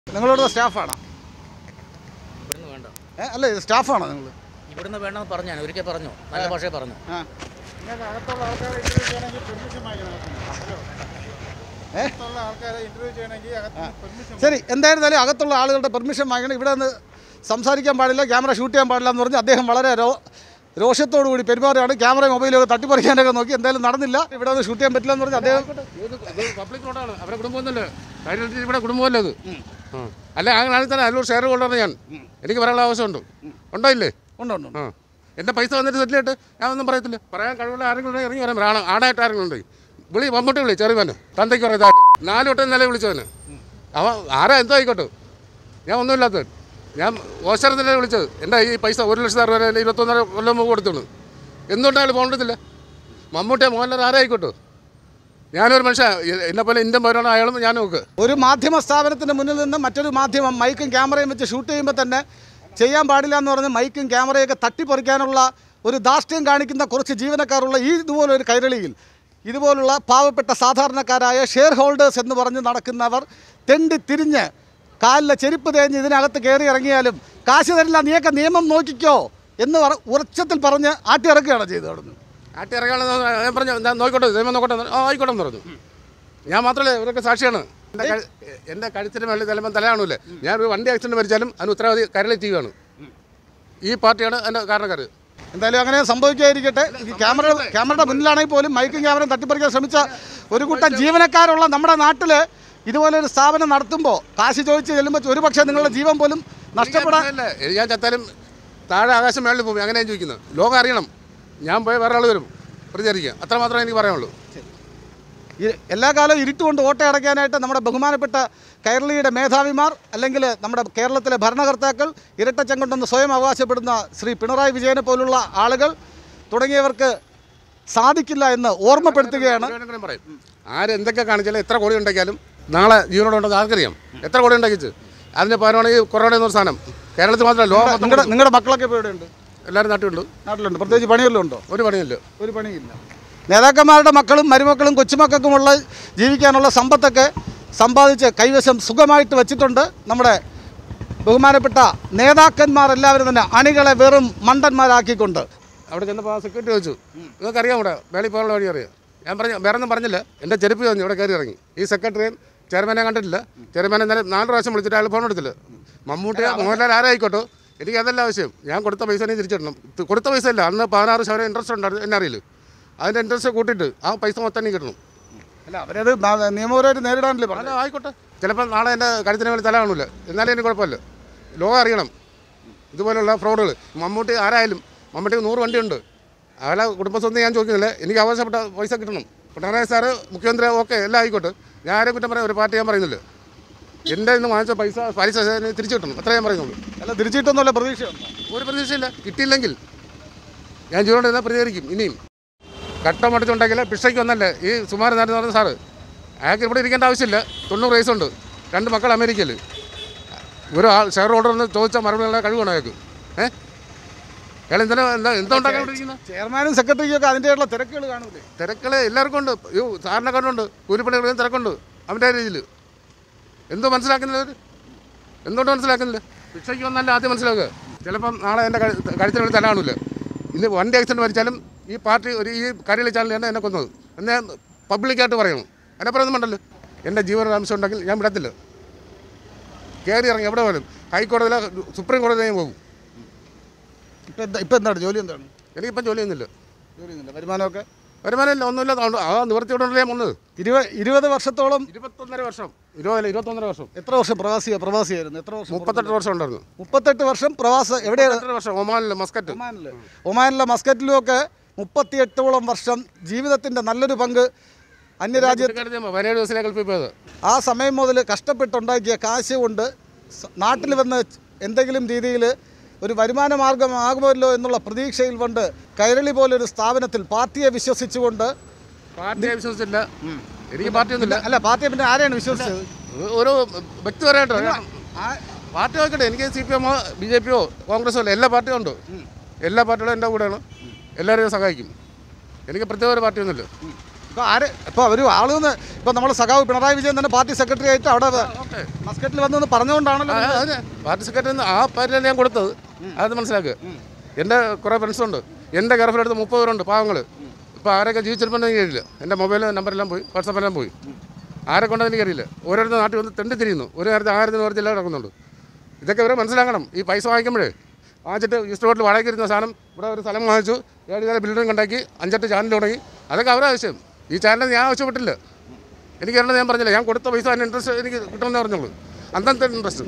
നിങ്ങളോട് സ്റ്റാഫാണോ ഇവിടുന്ന് വേണ്ട ഏ അല്ല ഇത് സ്റ്റാഫാണോ നിങ്ങൾ ഇവിടുന്ന് വേണമെന്ന് പറഞ്ഞു ഞാൻ ഒരിക്കൽ പറഞ്ഞു നല്ല ഭാഷയെ പറഞ്ഞു ആ നിങ്ങൾക്ക് അകത്തുള്ള ആൾക്കാരെ ഇന്റർവ്യൂ ചെയ്യണമെങ്കിൽ പെർമിഷൻ വാങ്ങിക്കണം ഹലോ ഏ? അകത്തുള്ള ആൾക്കാരെ ഇന്റർവ്യൂ ചെയ്യണമെങ്കിൽ അകത്ത് പെർമിഷൻ ശരി എന്തായിരുന്നാലും അകത്തുള്ള ആളുകളുടെ പെർമിഷൻ വാങ്ങണം ഇവിടെ നിന്ന് സംസാരിക്കാൻ പാടില്ല ക്യാമറ ഷൂട്ട് ചെയ്യാൻ പാടില്ല എന്ന് പറഞ്ഞ് അദ്ദേഹം വളരെ രോ രോഷത്തോടു കൂടി പെരുമാറുകയാണ് ക്യാമറ മൊബൈലൊക്കെ തട്ടിപ്പറിക്കാനൊക്കെ നോക്കി എന്തായാലും നടന്നില്ല ഇവിടെ നിന്ന് ഷൂട്ട് ചെയ്യാൻ പറ്റില്ല എന്ന് പറഞ്ഞ് അദ്ദേഹം ഇത് ഇത് പബ്ലിക് റോഡാണ് അവരുടെ കുടുംബമൊന്നുമല്ലേ കാര്യം ഇവിടെ കുടുംബമല്ലേ അത് ആ. അല്ല അങ്ങനെ ആണെങ്കിൽ തന്നെ അതിലൂടെ ഷെയർ കൊണ്ടുവരണം ഞാൻ എനിക്ക് പറയാനുള്ള ആവശ്യമുണ്ട് ഉണ്ടോ ഇല്ലേ ഉണ്ട് ഉണ്ട് ഉണ്ട്. ആ എൻ്റെ പൈസ വന്നിട്ട് സെറ്റിൽ ചെയ്തിട്ട് ഞാൻ ഒന്നും പറയത്തില്ല പറയാൻ കഴിവുള്ള ആരെങ്കിലും ഉണ്ടെങ്കിൽ ഇറങ്ങി വരാൻ ആണ് ആടായിട്ട് ആരെങ്കിലും ഉണ്ട് വിളി മമ്മൂട്ടി വിളി ചെറുവന് തന്തയ്ക്ക് പറയുന്നത് നാല് വട്ടം നില വിളിച്ചവന് അവൻ ആരാ എന്തോ ആയിക്കോട്ടെ ഞാൻ ഒന്നുമില്ലാത്തവൻ ഞാൻ ഓശരത്തിലെ വിളിച്ചത് എൻ്റെ ഈ പൈസ ഒരു ലക്ഷത്തി അറുപത് ഇരുപത്തൊന്നര കൊല്ലം മുമ്പ് കൊടുത്തോളൂ എന്തുകൊണ്ടാണ് പോകേണ്ടതില്ല മമ്മൂട്ടിയെ മോഹൻലാൽ ആരായിക്കോട്ടെ ഞാനൊരു മനുഷ്യ എന്നെ പോലെ ഇന്ത്യൻ പൗരാണ് അയാളും ഞാൻ നോക്ക് ഒരു മാധ്യമ സ്ഥാപനത്തിന് മുന്നിൽ നിന്ന് മറ്റൊരു മാധ്യമം മൈക്കും ക്യാമറയും വെച്ച് ഷൂട്ട് ചെയ്യുമ്പോൾ തന്നെ ചെയ്യാൻ പാടില്ല എന്ന് പറഞ്ഞ് മൈക്കും ക്യാമറയൊക്കെ തട്ടിപ്പറിക്കാനുള്ള ഒരു ധാർഷ്ട്യം കാണിക്കുന്ന കുറച്ച് ജീവനക്കാരുള്ള ഈ ഇതുപോലെ ഒരു കൈരളിയിൽ ഇതുപോലുള്ള പാവപ്പെട്ട സാധാരണക്കാരായ ഷെയർ ഹോൾഡേഴ്സ് എന്ന് പറഞ്ഞ് നടക്കുന്നവർ തെണ്ടി തിരിഞ്ഞ് കാലിലെ ചെരുപ്പ് തേഞ്ഞ് ഇതിനകത്ത് കയറി ഇറങ്ങിയാലും കാശ് തരില്ല നീയൊക്കെ നിയമം നോക്കിക്കോ എന്ന് പറ ഉറച്ചത്തിൽ പറഞ്ഞ് ആട്ടി ഇറക്കുകയാണ് ചെയ്തത് അവിടുന്ന് ആട്ടി ഇറങ്ങാണെന്ന് ഞാൻ പറഞ്ഞു ഞാൻ നോക്കട്ടെ ദൈവം നോക്കട്ടെ എന്ന് പറഞ്ഞു. ആ ആയിക്കോട്ടെ എന്ന് പറഞ്ഞു ഞാൻ മാത്രമല്ല ഇവരൊക്കെ സാക്ഷിയാണ് എൻ്റെ കഴു- എൻ്റെ കഴുത്തിന് മേളിൽ ചിലപ്പം തല കാണൂലേ ഞാൻ ഒരു വണ്ടി ആക്സിഡൻറ്റ് മരിച്ചാലും അതിന് ഉത്തരവാദി കരളി ടി വിയാണ് ഈ പാർട്ടിയാണ് എൻ്റെ കാരണക്കാർ എന്തായാലും അങ്ങനെ സംഭവിക്കാതിരിക്കട്ടെ ഈ ക്യാമറ ക്യാമറയുടെ മുന്നിലാണെങ്കിൽ പോലും മൈക്കും ക്യാമറയും തട്ടിപ്പറിക്കാൻ ശ്രമിച്ച ഒരു കൂട്ടം ജീവനക്കാരുള്ള നമ്മുടെ നാട്ടിൽ ഇതുപോലെ ഒരു സ്ഥാപനം നടത്തുമ്പോൾ കാശ് ചോദിച്ച് ചെല്ലുമ്പോൾ ഒരു പക്ഷേ നിങ്ങളുടെ ജീവൻ പോലും നഷ്ടപ്പെടാൻ അല്ല ഞാൻ ചത്താലും താഴെ ആകാശം മേളിൽ പോകും അങ്ങനെ ഞാൻ ചോദിക്കുന്നത് ലോകം അറിയണം ഞാൻ പോയ വേറെ ആൾ വരും പ്രതികരിക്കുക അത്ര മാത്രമേ എനിക്ക് പറയാനുള്ളൂ ഈ- എല്ലാ കാലവും ഇരുട്ടുകൊണ്ട് ഓട്ടയടയ്ക്കാനായിട്ട് നമ്മുടെ ബഹുമാനപ്പെട്ട കേരളീയുടെ മേധാവിമാർ അല്ലെങ്കിൽ നമ്മുടെ കേരളത്തിലെ ഭരണകർത്താക്കൾ ഇരട്ടച്ചങ്കൊണ്ടെന്ന് സ്വയം അവകാശപ്പെടുന്ന ശ്രീ പിണറായി വിജയനെ പോലുള്ള ആളുകൾ തുടങ്ങിയവർക്ക് സാധിക്കില്ല എന്ന് ഓർമ്മപ്പെടുത്തുകയാണ് ഒരു കാര്യം പറയും ആര് എന്തൊക്കെ കാണിച്ചാലും എത്ര കോടി ഉണ്ടാക്കിയാലും നാളെ ജീവനോടെ ഉണ്ടെന്ന് ആർക്കറിയാം എത്ര കോടി ഉണ്ടാക്കിച്ച് അതിൻ്റെ പകരമാണ് ഈ കൊറോണ എന്നൊരു സാധനം കേരളത്തിൽ മാത്രമല്ല ലോകം മൊത്തം നിങ്ങളുടെ നിങ്ങളുടെ മക്കളൊക്കെ ഇപ്പോൾ എവിടെയുണ്ട് എല്ലാവരും നാട്ടിലുണ്ട് നാട്ടിലുണ്ട് പ്രത്യേകിച്ച് പണിയെല്ലാം ഉണ്ടോ ഒരു പണിയില്ല ഒരു പണിയില്ല നേതാക്കന്മാരുടെ മക്കളും മരുമക്കളും കൊച്ചുമക്കൾക്കുമുള്ള ജീവിക്കാനുള്ള സമ്പത്തൊക്കെ സമ്പാദിച്ച് കൈവശം സുഖമായിട്ട് വെച്ചിട്ടുണ്ട് നമ്മുടെ ബഹുമാനപ്പെട്ട നേതാക്കന്മാർ എല്ലാവരും തന്നെ അണികളെ വെറും മണ്ടന്മാരാക്കിക്കൊണ്ട് അവിടെ ചെന്നപ്പോൾ സെക്യൂരിറ്റി ചോദിച്ചു നിങ്ങൾക്ക് അറിയാം ഇവിടെ വേളി പോകാനുള്ള വഴി അറിയാം ഞാൻ പറഞ്ഞു വേറെ ഒന്നും പറഞ്ഞില്ല എൻ്റെ ചെരുപ്പ് പറഞ്ഞു ഇവിടെ കയറി ഇറങ്ങി ഈ സെക്രട്ടറിയും ചെയർമാനെ കണ്ടിട്ടില്ല ചെയർമാനെ ഇന്നലെ നാല് പ്രാവശ്യം വിളിച്ചിട്ട് അയാൾ ഫോൺ എടുത്തില്ല മമ്മൂട്ടി മോഹൻലാൽ ആരായിക്കോട്ടെ എനിക്ക് അതല്ല ആവശ്യം ഞാൻ കൊടുത്ത പൈസ നീ തിരിച്ചിടണം ഇത് കൊടുത്ത പൈസ അല്ല അന്ന് പതിനാറ് ശതമാനം ഇൻട്രസ്റ്റ് ഉണ്ടായിരുന്നു എന്നെ അറിയില്ല അതിൻ്റെ ഇൻട്രസ്റ്റ് കൂട്ടിയിട്ട് ആ പൈസ മൊത്തം നീ കിട്ടണം അല്ല അവരത് ന- നിയമപരമായിട്ട് നേരിടാനല്ലേ അല്ല പറഞ്ഞത് ആയിക്കോട്ടെ ചിലപ്പോൾ നാളെ എൻ്റെ കഴുത്തിന് മേലെ തല കാണില്ല എന്നാലും എനിക്ക് കുഴപ്പമില്ല ലോകം അറിയണം ഇതുപോലുള്ള ഫ്രോഡുകൾ മമ്മൂട്ടി ആരായാലും മമ്മൂട്ടിക്ക് നൂറ് വണ്ടിയുണ്ട് അയാളെ കുടുംബസ്വന്തം ഞാൻ ചോദിക്കുന്നില്ല എനിക്ക് ആവശ്യപ്പെട്ട പൈസ കിട്ടണം പിണറായി സാറ് മുഖ്യമന്ത്രി ഓക്കെ എല്ലാം ആയിക്കോട്ടെ ഞാൻ ആരെ കുറ്റം പറയാം ഒരു പാർട്ടി ഞാൻ പറയുന്നില്ല എൻ്റെ ഇന്ന് വാങ്ങിച്ച പൈസ പലിശ സഹിതം തിരിച്ചു കിട്ടണം അത്രേ ഞാൻ പറയുന്നുള്ളൂ അല്ല തിരിച്ചിട്ടൊന്നുമല്ല പ്രതീക്ഷയുണ്ടോ ഒരു പ്രതീക്ഷയില്ല കിട്ടിയില്ലെങ്കിൽ ഞാൻ ജീവനോട് എന്നാൽ പ്രതികരിക്കും ഇനിയും കട്ടം അടിച്ചുണ്ടാക്കില്ല പിഷയ്ക്ക് ഒന്നല്ലേ ഈ സുമാരൻ നാരെന്ന് പറഞ്ഞ സാറ് അയാൾക്ക് ഇവിടെ ഇരിക്കേണ്ട ആവശ്യമില്ല തൊണ്ണൂറ് വയസ്സുണ്ട് രണ്ട് മക്കൾ അമേരിക്കയിൽ ഒരു ആൾ ഷെയർ ഹോൾഡർ എന്ന് ചോദിച്ചാൽ മറുപടി കഴിവാണ് അയാൾക്ക് ഏഹ് അയാൾ എന്തിനാ എന്താ എന്താ ഉണ്ടാക്കാണ്ടിരിക്കുന്നത് ചെയർമാനും സെക്രട്ടറിക്കൊക്കെ അതിൻ്റെയുള്ള തിരക്കുകൾ കാണൂലേ തിരക്കൾ എല്ലാവർക്കും ഉണ്ട് അയ്യോ സാറിനെ കണ്ടുണ്ട് കൂലിപ്പണികൾക്ക് തിരക്കുണ്ട് അവൻ്റെ രീതിയിൽ എന്തോ മനസ്സിലാക്കുന്നില്ല അവർ എന്തുകൊണ്ട് മനസ്സിലാക്കുന്നില്ല ശിക്ഷയ്ക്ക് വന്നല്ല ആദ്യം മനസ്സിലാക്കുക ചിലപ്പം നാളെ എൻ്റെ കഴുത്തിന് തല കാണില്ല ഇന്ന് വണ്ടി ആക്സിഡൻറ്റ് മരിച്ചാലും ഈ പാർട്ടി ഒരു ഈ കരളി ചാനൽ തന്നെ എന്നെ കൊന്നത് എന്നെ പബ്ലിക്കായിട്ട് പറയണം എന്നെ പറയുന്നത് വേണ്ടല്ലോ എൻ്റെ ജീവനൊരു അംശം ഉണ്ടെങ്കിൽ ഞാൻ വിടത്തില്ല കയറി ഇറങ്ങി എവിടെ പോലും ഹൈക്കോടതിയിലെ സുപ്രീം കോടതിയിൽ ഞാൻ പോകും ഇപ്പം എന്താ ഇപ്പം എന്താണ് ജോലി എന്താണ് എനിക്കിപ്പം ജോലിയൊന്നുമില്ല ജോലിയൊന്നുമില്ല വരുമാനമൊക്കെ വരുമാനമില്ല ഒന്നുമില്ല അതുകൊണ്ട് ആ നിവർത്തിയോടെ ഞാൻ വന്നത് ഇരുപത് ഇരുപത് വർഷത്തോളം ഇരുപത്തൊന്നര വർഷം ഇരുപതല്ല ഇരുപത്തൊന്നര വർഷം എത്ര വർഷം പ്രവാസിയ പ്രവാസിയായിരുന്നു എത്ര വർഷം മുപ്പത്തെട്ട് വർഷം ഉണ്ടായിരുന്നു മുപ്പത്തെട്ട് വർഷം പ്രവാസ എവിടെയാണ് മുപ്പത്തെട്ട് വർഷം ഒമാനിലെ മസ്കറ്റ് ഒമാനിൽ ഒമാനിലെ മസ്കറ്റിലും ഒക്കെ മുപ്പത്തിയെട്ടോളം വർഷം ജീവിതത്തിൻ്റെ നല്ലൊരു പങ്ക് അന്യരാജ്യ കുട്ടിക്കാലത്ത് ഞാൻ പതിനേഴ് ദിവസത്തിലെ ഗൾഫിൽ പോയത് ആ സമയം മുതൽ കഷ്ടപ്പെട്ടുണ്ടാക്കിയ കാശ് കൊണ്ട് സ- നാട്ടിൽ വന്ന് എന്തെങ്കിലും രീതിയിൽ ഒരു വരുമാന മാർഗമാകുമല്ലോ എന്നുള്ള പ്രതീക്ഷയിൽ കൊണ്ട് കൈരളി പോലൊരു സ്ഥാപനത്തിൽ പാർട്ടിയെ വിശ്വസിച്ചുകൊണ്ട് പാർട്ടിയെ വിശ്വസിച്ചില്ല എനിക്ക് പാർട്ടിയൊന്നുമില്ല അല്ല പാർട്ടിയെ പിന്നെ ആരെയാണ് വിശ്വസിച്ചത് ഒരു വ്യക്തിപരമായിട്ടോ പാർട്ടി നോക്കട്ടെ എനിക്ക് സി പി എമ്മോ ബി ജെ പിയോ കോൺഗ്രസോ അല്ല എല്ലാ പാർട്ടിയും ഉണ്ട് എല്ലാ പാർട്ടികളും എൻ്റെ കൂടെയാണ് എല്ലാവരെയും സഹായിക്കും എനിക്ക് പ്രത്യേക ഒരു പാർട്ടിയൊന്നുമില്ല ഇപ്പോൾ ആര് ഇപ്പോൾ ഒരു ആളെന്ന് ഇപ്പോൾ നമ്മൾ സഖാവ് പിണറായി വിജയൻ തന്നെ പാർട്ടി സെക്രട്ടറി ആയിട്ട് അവിടെ ഓക്കെ മസ്കറ്റിൽ വന്നെന്ന് പറഞ്ഞുകൊണ്ടാണല്ലോ അതെ പാർട്ടി സെക്രട്ടറി ആ പേരിലാണ് ഞാൻ കൊടുത്തത് അത് മനസ്സിലാക്കുക എൻ്റെ കുറേ ഫ്രണ്ട്സുണ്ട് എൻ്റെ ഗർഫിലെടുത്ത് മുപ്പത് പേരുണ്ട് പാവങ്ങൾ ഇപ്പോൾ ആരൊക്കെ ജീവിച്ചിരിപ്പുണ്ടെന്ന് എനിക്കറിയില്ല എൻ്റെ മൊബൈൽ നമ്പറെല്ലാം പോയി വാട്സപ്പെല്ലാം പോയി ആരെ കൊണ്ടെന്ന് എനിക്കറിയില്ല ഓരോരുത്തർ നാട്ടിൽ വന്ന് തെണ്ടി തിരിയുന്നു ഒരു നേരത്തെ ആയിരത്തിന് ഒരു ജില്ല നടക്കുന്നുണ്ട് ഇതൊക്കെ ഇവരെ മനസ്സിലാക്കണം ഈ പൈസ വാങ്ങിക്കുമ്പോഴേ വാങ്ങിച്ചിട്ട് ഈസ്റ്റ് റോഡിൽ വാടകയ്ക്ക് ഇരുന്ന സാധനം ഇവിടെ ഒരു സ്ഥലം വാങ്ങിച്ചു ഏഴ് നേരം ബിൽഡിംഗ് ഉണ്ടാക്കി അഞ്ചെട്ട് ചാനൽ തുടങ്ങി അതൊക്കെ അവരുടെ ആവശ്യം ഈ ചാനൽ ഞാൻ ആവശ്യപ്പെട്ടില്ല എനിക്ക് അറിയണത് ഞാൻ പറഞ്ഞില്ല ഞാൻ കൊടുത്ത പൈസ അതിന് ഇൻട്രസ്റ്റ് എനിക്ക് കിട്ടുമെന്ന് പറഞ്ഞുള്ളൂ അന്നത്തെ ഇൻട്രസ്റ്റ്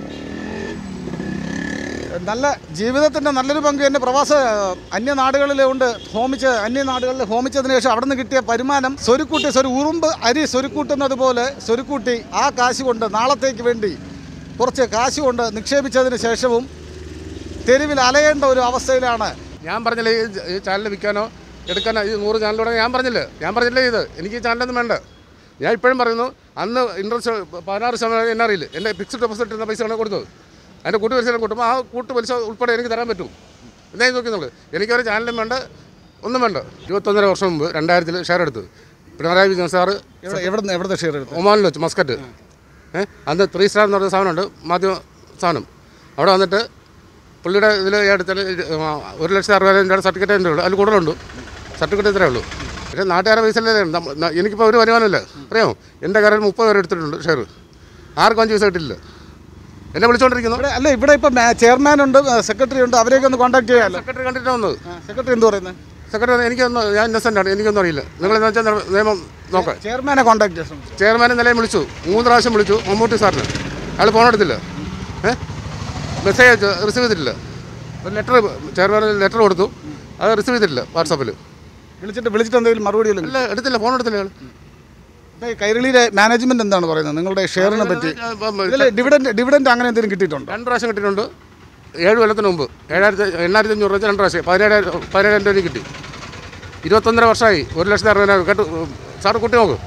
നല്ല ജീവിതത്തിൻ്റെ നല്ലൊരു പങ്ക് തന്നെ പ്രവാസ അന്യനാടുകളിൽ ഉണ്ട് ഹോമിച്ച് അന്യനാടുകളിൽ ഹോമിച്ചതിന് ശേഷം അവിടെ നിന്ന് കിട്ടിയ വരുമാനം സ്വരുക്കൂട്ടി സ്വരു ഉറുമ്പ് അരി സ്വരുക്കൂട്ടുന്നത് പോലെ സ്വരുക്കൂട്ടി ആ കാശ് കൊണ്ട് നാളത്തേക്ക് വേണ്ടി കുറച്ച് കാശ് കൊണ്ട് നിക്ഷേപിച്ചതിന് ശേഷവും തെരുവിൽ അലയേണ്ട ഒരു അവസ്ഥയിലാണ് ഞാൻ പറഞ്ഞില്ല ഈ ഈ ചാനൽ വിൽക്കാനോ എടുക്കാനോ ഈ നൂറ് ചാനൽ തുടങ്ങി ഞാൻ പറഞ്ഞില്ല ഞാൻ പറഞ്ഞില്ല ഇത് എനിക്ക് ഈ ചാനലൊന്നും വേണ്ട ഞാൻ ഇപ്പോഴും പറയുന്നു അന്ന് ഇൻട്രസ്റ്റ് പതിനാറ് ശതമാനം എന്നെ അറിയില്ല എൻ്റെ ഫിക്സ്ഡ് ഡെപ്പോസിറ്റ് എന്ന പൈസയാണ് കൊടുത്തത് അതിൻ്റെ കൂട്ട് പലിശ കൂട്ടുമ്പോൾ ആ കൂട്ട് പലിശ ഉൾപ്പെടെ എനിക്ക് തരാൻ പറ്റും എന്നേ നോക്കുന്നുള്ളൂ എനിക്കൊരു ചാനലും വേണ്ട ഒന്നും വേണ്ട ഇരുപത്തൊന്നര വർഷം മുമ്പ് രണ്ടായിരത്തിൽ ഷെയർ എടുത്തത് പിണറായി വിജയൻ സാറ് എവിടെ എവിടെ എവിടുത്തെ ഷെയർ എടുത്ത് ഒമാനിൽ വെച്ച് മസ്കറ്റ് ഏ അന്ന് ത്രീ സ്റ്റാർ എന്ന് പറഞ്ഞ സാധനമുണ്ട് മാധ്യമ സാധനം അവിടെ വന്നിട്ട് പുള്ളിയുടെ ഇതിൽ എടുത്താൽ ഒരു ലക്ഷത്തി അറുപതിനായിരം രൂപയുടെ സർട്ടിഫിക്കറ്റ് എൻ്റെ ഉള്ളൂ അതിൽ കൂടുതലുണ്ട് സർട്ടിഫിക്കറ്റ് ഇത്രയേ ഉള്ളൂ പക്ഷേ നാട്ടുകാരെ പൈസ എനിക്കിപ്പോൾ ഒരു വരുമാനമില്ല അറിയാമോ എൻ്റെ കരയിൽ മുപ്പത് പേര് എടുത്തിട്ടുണ്ട് ഷെയർ ആർക്കും അഞ്ച് പൈസ കിട്ടില്ല എന്നെ വിളിച്ചുകൊണ്ടിരിക്കുന്നു ഇവിടെ അല്ല ഇവിടെ ഇപ്പം ചെയർമാൻ ഉണ്ട് സെക്രട്ടറി ഉണ്ട് അവരെയൊക്കെ ഒന്ന് കോൺടാക്ട് ചെയ്യാമല്ലോ സെക്രട്ടറി കണ്ടിട്ട് വന്നത് സെക്രട്ടറി എന്ത് പറയുന്നത് സെക്രട്ടറി എനിക്കൊന്നും ഞാൻ ഇന്നസെൻ്റ് ആണ് എനിക്കൊന്നും അറിയില്ല നിങ്ങളെന്ന് വെച്ചാൽ നിയമം നോക്കാം ചെയർമാനെ കോൺടാക്ട് ചെയ്യാൻ ശ്രമിച്ചു ചെയർമാനെ നിലയം വിളിച്ചു മൂന്ന് പ്രാവശ്യം വിളിച്ചു മമ്മൂട്ടി സാറിന് അയാൾ ഫോൺ എടുത്തില്ല ഏ മെസ്സേജ് അയച്ചു റിസീവ് ചെയ്തിട്ടില്ല ഒരു ലെറ്റർ ചെയർമാൻ ലെറ്റർ കൊടുത്തു അത് റിസീവ് ചെയ്തിട്ടില്ല വാട്സാപ്പിൽ വിളിച്ചിട്ട് വിളിച്ചിട്ട് എന്തെങ്കിലും മറുപടി ഇല്ലെങ്കിൽ ഇല്ല എടുത്തില്ല ഫോൺ എടുത്തില്ല അയാൾ ഇപ്പം ഈ കൈരളിയിലെ മാനേജ്മെന്റ് എന്താണ് പറയുന്നത് നിങ്ങളുടെ ഷെയറിനെ പറ്റി ഇപ്പം ഇതിൽ ഡിവിഡൻഡ് ഡിവിഡൻഡ് അങ്ങനെ എന്തെങ്കിലും കിട്ടിയിട്ടുണ്ടോ രണ്ട് പ്രാവശ്യം കിട്ടിയിട്ടുണ്ട് ഏഴ് കൊല്ലത്തിന് മുമ്പ് ഏഴായിരത്തി എണ്ണായിരത്തി അഞ്ഞൂറ് വെച്ച് രണ്ട് പ്രാവശ്യം പതിനേഴായിരം പതിനേഴായിരം രൂപ കിട്ടി ഇരുപത്തൊന്നര വർഷമായി ഒരു ലക്ഷത്തി അറുപതിനായിരം കേട്ട് സാറ് കുട്ടി നോക്ക്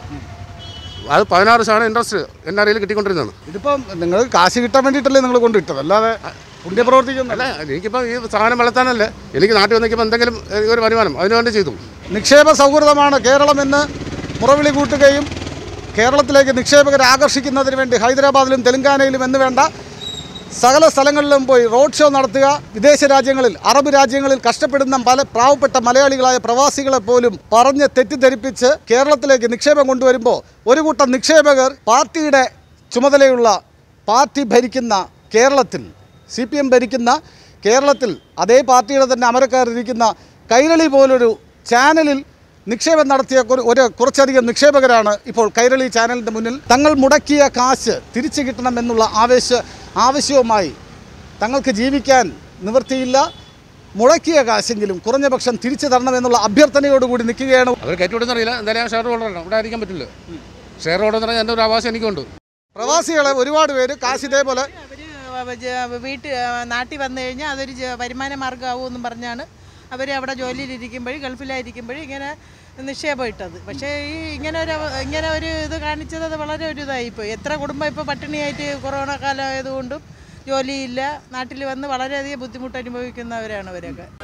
അത് പതിനാറ് ശതമാനം ഇൻട്രസ്റ്റ് എൻ്റെ അറിയിൽ കിട്ടിക്കൊണ്ടിരുന്നതാണ് ഇതിപ്പം നിങ്ങൾ കാശ് കിട്ടാൻ വേണ്ടിയിട്ടല്ലേ നിങ്ങൾ കൊണ്ടിട്ടത് അല്ലാതെ പുണ്യപ്രവർത്തിക്കുന്നല്ല അല്ല എനിക്കിപ്പോൾ ഈ സാധനം വളർത്താനല്ലേ എനിക്ക് നാട്ടിൽ വന്നിരിക്കുമ്പോൾ എന്തെങ്കിലും ഏ, ഒരു വരുമാനം അതിനുവേണ്ടി ചെയ്തു നിക്ഷേപ സൗഹൃദമാണ് കേരളമെന്ന് മുറവിളി കൂട്ടുകയും കേരളത്തിലേക്ക് നിക്ഷേപകരെ ആകർഷിക്കുന്നതിന് വേണ്ടി ഹൈദരാബാദിലും തെലങ്കാനയിലും എന്ന് വേണ്ട സകല സ്ഥലങ്ങളിലും പോയി റോഡ് ഷോ നടത്തുക വിദേശ രാജ്യങ്ങളിൽ അറബ് രാജ്യങ്ങളിൽ കഷ്ടപ്പെടുന്ന പല പാവപ്പെട്ട മലയാളികളായ പ്രവാസികളെ പോലും പറഞ്ഞ് തെറ്റിദ്ധരിപ്പിച്ച് കേരളത്തിലേക്ക് നിക്ഷേപം കൊണ്ടുവരുമ്പോൾ ഒരു കൂട്ടം നിക്ഷേപകർ പാർട്ടിയുടെ ചുമതലയുള്ള പാർട്ടി ഭരിക്കുന്ന കേരളത്തിൽ സി പി എം ഭരിക്കുന്ന കേരളത്തിൽ അതേ പാർട്ടിയുടെ തന്നെ അമരക്കാരിരിക്കുന്ന കൈരളി പോലൊരു ചാനലിൽ നിക്ഷേപം നടത്തിയ കുറ- ഒരു കുറച്ചധികം നിക്ഷേപകരാണ് ഇപ്പോൾ കൈരളി ചാനലിൻ്റെ മുന്നിൽ തങ്ങൾ മുടക്കിയ കാശ് തിരിച്ചു കിട്ടണമെന്നുള്ള ആവേശ ആവശ്യവുമായി തങ്ങൾക്ക് ജീവിക്കാൻ നിവൃത്തിയില്ല മുടക്കിയ കാശെങ്കിലും കുറഞ്ഞ പക്ഷം തിരിച്ചു തരണമെന്നുള്ള അഭ്യർത്ഥനയോടുകൂടി നിൽക്കുകയാണ് അവർ കയറ്റിവിടുന്ന അറിയില്ല എന്തായാലും ഞാൻ ഷെയർ ഹോൾഡറാണ് ഇവിടെ ആയിരിക്കാൻ പറ്റില്ല ഷെയർ ഹോൾഡർ എന്ന് പറഞ്ഞാൽ എൻ്റെ ഒരു ആവാസം എനിക്കുണ്ട് പ്രവാസികളെ ഒരുപാട് പേര് കാശ് ഇതേപോലെ അവര് വീട്ടിൽ നാട്ടിൽ വന്നു കഴിഞ്ഞാൽ അതൊരു ജ- വരുമാന മാർഗ്ഗമാവുമെന്നും പറഞ്ഞാണ് അവർ അവിടെ ജോലിയിലിരിക്കുമ്പോഴും ഗൾഫിലായിരിക്കുമ്പോഴും ഇങ്ങനെ നിക്ഷേപം ഇട്ടത് പക്ഷേ ഈ ഇങ്ങനെ ഒരു അവ- ഇങ്ങനെ ഒരു ഇത് കാണിച്ചത് അത് വളരെ ഒരു ഇതായിപ്പോയി എത്ര കുടുംബം ഇപ്പോൾ പട്ടിണിയായിട്ട് കൊറോണ കാലം ആയതുകൊണ്ടും ജോലിയില്ല നാട്ടിൽ വന്ന് വളരെയധികം ബുദ്ധിമുട്ട് അനുഭവിക്കുന്നവരാണ് അവരൊക്കെ